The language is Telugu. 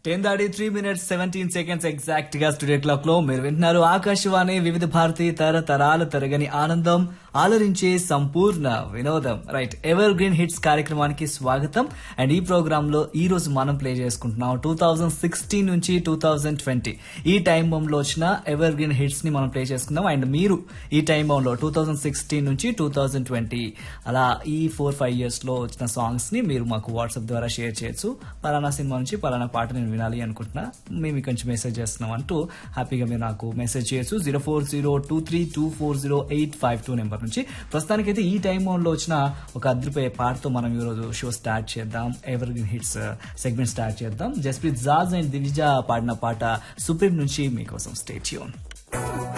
టెన్ దాడి three minutes seventeen seconds exact గా స్టూడియో క్లాక్ లో మీరు వింటున్నారు ఆకాశవాణి వివిధ భారతి తరతరాల తరగని ఆనందం ఆలరించే సంపూర్ణ వినోదం రైట్ ఎవర్ గ్రీన్ హిట్స్ కార్యక్రమానికి స్వాగతం అండ్ ఈ ప్రోగ్రామ్ లో ఈ రోజు మనం ప్లే చేసుకుంటున్నాం టూ థౌజండ్ సిక్స్టీన్ నుంచి టూ థౌజండ్ ట్వంటీ ఈ టైం లో వచ్చిన ఎవర్ గ్రీన్ హిట్స్ ని మనం ప్లే చేసుకుందాం అండ్ మీరు ఈ టైం లో టూ థౌజండ్ సిక్స్టీన్ నుంచి టూ థౌజండ్ ట్వంటీ అలా ఈ ఫోర్ ఫైవ్ ఇయర్స్ లో వచ్చిన సాంగ్స్ ని మీరు మాకు వాట్సాప్ ద్వారా షేర్ చేయొచ్చు పలానా సినిమా నుంచి పలానా పాట నేను వినాలి అనుకుంటున్నా మేము కొంచెం మెసేజ్ చేస్తున్నాం అంటూ హ్యాపీగా మీరు నాకు మెసేజ్ చేయొచ్చు zero four zero two three two four zero eight five two number నుంచి ప్రస్తుతానికైతే ఈ టైం లో వచ్చిన ఒక అద్రిపోయే పాటతో మనం ఈరోజు షో స్టార్ట్ చేద్దాం evergreen hits segment start చేద్దాం జస్ప్రీత్ జాజ్ అండ్ దివిజా పాడిన పాట సుప్రీం నుంచి మీకోసం స్టేట్ యూన్